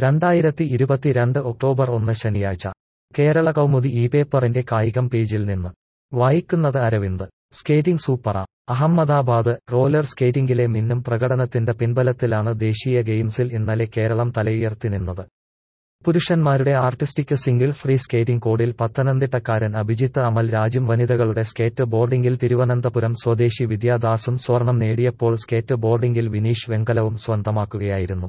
രണ്ടായിരത്തി ഇരുപത്തിരണ്ട് ഒക്ടോബർ ഒന്ന് ശനിയാഴ്ച കേരള കൗമുദി ഈ പേപ്പറിന്റെ കായികം പേജിൽ നിന്ന് വായിക്കുന്നത് അരവിന്ദ് സ്കേറ്റിംഗ് സൂപ്പറ അഹമ്മദാബാദ് റോളർ സ്കേറ്റിംഗിലെ മിന്നും പ്രകടനത്തിന്റെ പിൻബലത്തിലാണ് ദേശീയ ഗെയിംസിൽ ഇന്നലെ കേരളം തലയുയർത്തി നിന്നത് പുരുഷന്മാരുടെ ആർട്ടിസ്റ്റിക് സിംഗിൾ ഫ്രീ സ്കേറ്റിംഗ് കോഡിൽ പത്തനംതിട്ടക്കാരൻ അഭിജിത്ത് അമൽ രാജും വനിതകളുടെ സ്കേറ്റ് ബോർഡിംഗിൽ തിരുവനന്തപുരം സ്വദേശി വിദ്യാദാസും സ്വർണം നേടിയപ്പോൾ സ്കേറ്റ് ബോർഡിംഗിൽ വിനീഷ് വെങ്കലവും സ്വന്തമാക്കുകയായിരുന്നു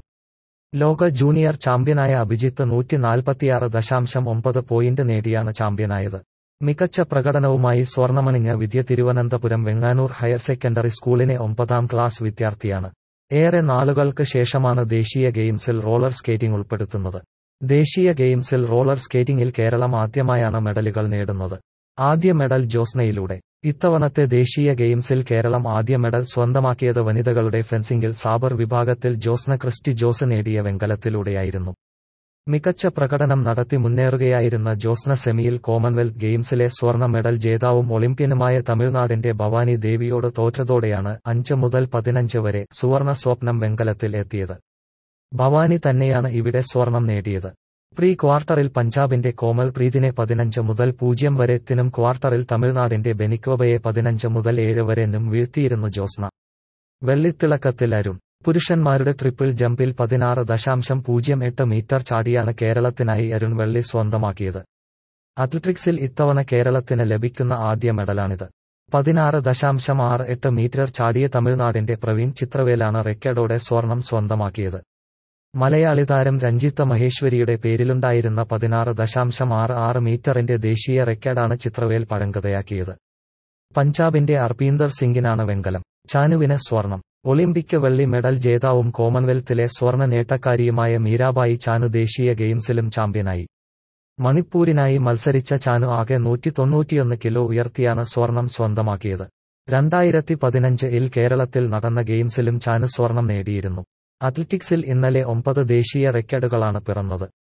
ലോക ജൂനിയർ ചാമ്പ്യനായ അഭിജിത്ത് നൂറ്റി നാൽപ്പത്തിയാറ് ദശാംശം ഒമ്പത് പോയിന്റ് നേടിയാണ് ചാമ്പ്യനായത് മികച്ച പ്രകടനവുമായി സ്വർണമണിഞ്ഞ വിദ്യ തിരുവനന്തപുരം വെങ്ങാനൂർ ഹയർ സെക്കൻഡറി സ്കൂളിലെ ഒമ്പതാം ക്ലാസ് വിദ്യാർത്ഥിയാണ് ഏറെ നാളുകൾക്ക് ശേഷമാണ് ദേശീയ ഗെയിംസിൽ റോളർ സ്കേറ്റിംഗ് ഉൾപ്പെടുത്തുന്നത് ദേശീയ ഗെയിംസിൽ റോളർ സ്കേറ്റിംഗിൽ കേരളം ആദ്യമായാണ് മെഡലുകൾ നേടുന്നത് ആദ്യ മെഡൽ ജോസ്നയിലൂടെ ഇത്തവണത്തെ ദേശീയ ഗെയിംസിൽ കേരളം ആദ്യ മെഡൽ സ്വന്തമാക്കിയത് വനിതകളുടെ ഫെൻസിംഗിൽ സാബർ വിഭാഗത്തിൽ ജോസ്ന ക്രിസ്റ്റി ജോസ് നേടിയ വെങ്കലത്തിലൂടെയായിരുന്നു മികച്ച പ്രകടനം നടത്തി മുന്നേറുകയായിരുന്ന ജോസ്ന സെമിയിൽ കോമൺവെൽത്ത് ഗെയിംസിലെ സ്വർണ്ണ മെഡൽ ജേതാവും ഒളിമ്പ്യനുമായ തമിഴ്നാടിന്റെ ഭവാനി ദേവിയോട് തോറ്റതോടെയാണ് അഞ്ച് മുതൽ പതിനഞ്ച് വരെ സുവർണ സ്വപ്നം വെങ്കലത്തിൽ എത്തിയത് ഭവാനി തന്നെയാണ് ഇവിടെ സ്വർണം നേടിയത് പ്രീ ക്വാർട്ടറിൽ പഞ്ചാബിന്റെ കോമൽ പ്രീതിനെ പതിനഞ്ച് മുതൽ പൂജ്യം വരെ ത്തിനും ക്വാർട്ടറിൽ തമിഴ്നാടിന്റെ ബെനിക്കോബയെ പതിനഞ്ച് മുതൽ ഏഴ് വരെ നും വീഴ്ത്തിയിരുന്നു ജോസ്ന വെള്ളിത്തിളക്കത്തിൽ അരുൺ പുരുഷന്മാരുടെ ട്രിപ്പിൾ ജമ്പിൽ പതിനാറ് ദശാംശം പൂജ്യം എട്ട് മീറ്റർ ചാടിയാണ് കേരളത്തിനായി അരുൺ വെള്ളി സ്വന്തമാക്കിയത് അത്ലറ്റിക്സിൽ ഇത്തവണ കേരളത്തിന് ലഭിക്കുന്ന ആദ്യ മെഡലാണിത് പതിനാറ് ദശാംശം ആറ് എട്ട് മീറ്റർ ചാടിയ തമിഴ്നാടിന്റെ പ്രവീൺ ചിത്രവേലാണ് റെക്കോർഡോടെ സ്വർണം സ്വന്തമാക്കിയത് മലയാളി താരം രഞ്ജിത്ത മഹേശ്വരിയുടെ പേരിലുണ്ടായിരുന്ന പതിനാറ് ദശാംശം ആറ് ആറ് മീറ്ററിന്റെ ദേശീയ റെക്കോർഡാണ് ചിത്രവേൽ പഴങ്കഥയാക്കിയത് പഞ്ചാബിന്റെ അർപീന്ദർ സിംഗിനാണ് വെങ്കലം ചാനുവിന് സ്വർണം ഒളിമ്പിക് വെള്ളി മെഡൽ ജേതാവും കോമൺവെൽത്തിലെ സ്വർണ്ണ നേട്ടക്കാരിയുമായ മീരാബായി ചാനു ദേശീയ ഗെയിംസിലും ചാമ്പ്യനായി മണിപ്പൂരിനായി മത്സരിച്ച ചാനു ആകെ നൂറ്റി തൊണ്ണൂറ്റിയൊന്ന് കിലോ ഉയർത്തിയാണ് സ്വർണം സ്വന്തമാക്കിയത് രണ്ടായിരത്തി പതിനഞ്ച് ഇൽ കേരളത്തിൽ നടന്ന ഗെയിംസിലും ചാനു സ്വർണം നേടിയിരുന്നു അത്ലറ്റിക്സിൽ ഇന്നലെ ഒമ്പത് ദേശീയ റെക്കോർഡുകളാണ് പിറന്നത്